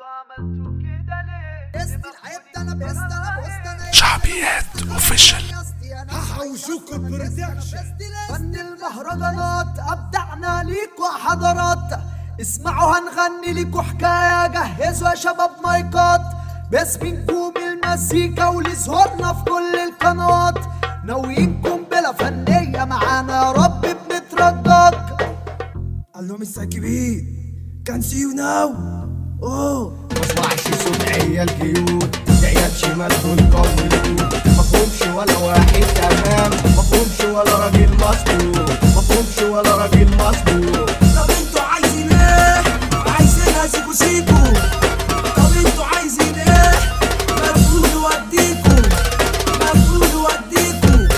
عملتوا كده ليه بست العيب ده انا بست انا بست انا شعبيات اوفيشال هحوشوكوا برودكشن فن المهرجانات ابدعنا ليكوا حضرات اسمعوا هنغني ليكوا حكايه جهزوا يا شباب مايكات باسمكم المزيكا ولظهورنا في كل القنوات ناويينكم بلا فنيه معانا يا رب بنترجاك قال لهم الساكبين كان سي يو ناو اوه ما اسمعش صوت عيال كيوت عيال شمال دول قوي مفهومش ولا واحد تمام مفهومش ولا راجل مظبوط مفهومش ولا راجل مظبوط طب انتوا عايزين ايه؟ عايزين اسيبو سيبو طب انتوا عايزين ايه؟ مفروض اوديكوا مفروض اوديكوا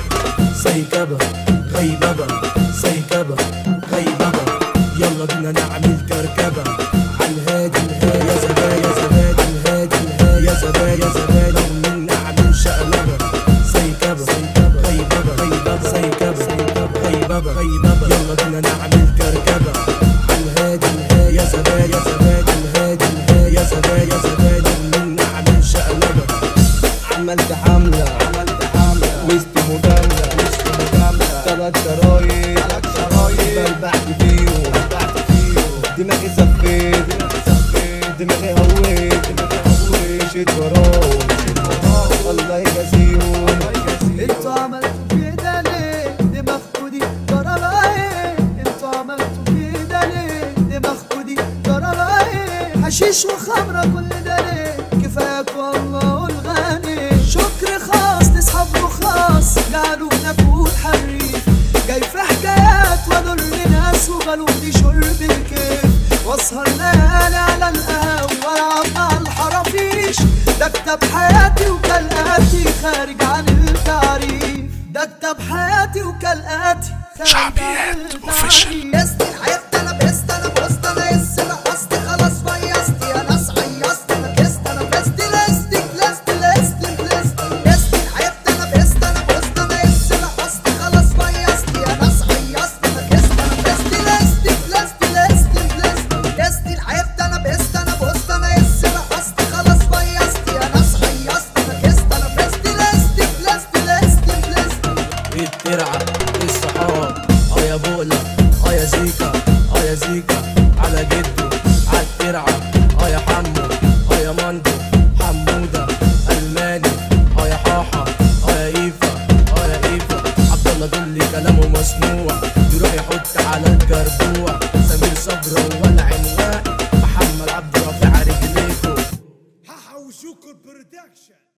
سيكبة غيببة سيكبة غيببة يلا بينا نعمل كركبة عالهادي الهادي يا زبا يا زبادي الهادي الهادي يا زبا يا زبادي لو نعمل شقلبة سيكبة غيببة غيببة سيكبة غيببة غيببة يلا بينا نعمل كركبة عالهادي الهادي يا زبا يا زبادي الهادي الهادي يا زبا يا زبادي لو نعمل شقلبة عملت حملة عملت حملة وسط مجاملة وسط مجاملة تلات شرايط تلات شرايط بلبعت فيهم بلبعت فيهم دماغي سفيت دماغي سفيت دماغي هويت دماغي هويت مشيت وراهم مشيت وراهم الله يجازيهم الله يجازيهم انتوا عملتوا كده ليه دماغكوا دي ضربة ايه انتوا عملتوا كده ليه دماغكوا دي ضربة ايه حشيش وخمرة كل ده ليه كفاياك والله والغني شكر خاص لاصحاب رخاص قالوا نكون حريف جاي في حكايات وادل ناس وغلوني شرب الكيف واسهر ليالي على القهوة والعب على الحرافيش ده كتاب حياتي وكالآتي خارج عن التعريف ده كتاب حياتي وكالآتي خارج شعبيات عن official. التعريف. بست عيبت انا بست انا بست انا يس رقصت خلاص فيصت يا ناس عيصت انا كست انا بست لست لست لست لست بست عيبت انا بست انا بست انا يس رقصت خلاص فيصت يا ناس عيصت انا كست انا بست لست لست لست لست بست عيبت انا بست انا بست انا يس رقصت خلاص فيصت يا ناس عيصت انا كست انا بست لست لست لست لست الترعة الصحاب اه يا بولا اه يا زيكا اه يا زيكا على جده عالترعة اه يا حمو اه يا مندو حمودة الماني اه يا حاحة اه يا ايفا اه يا ايفا عبد الله دول كلامه مسموع يروح يحط على الجربوع سمير صبره ولا عنواء محمد عبد الرافع رجليكو هحوشوكوا البرودكشن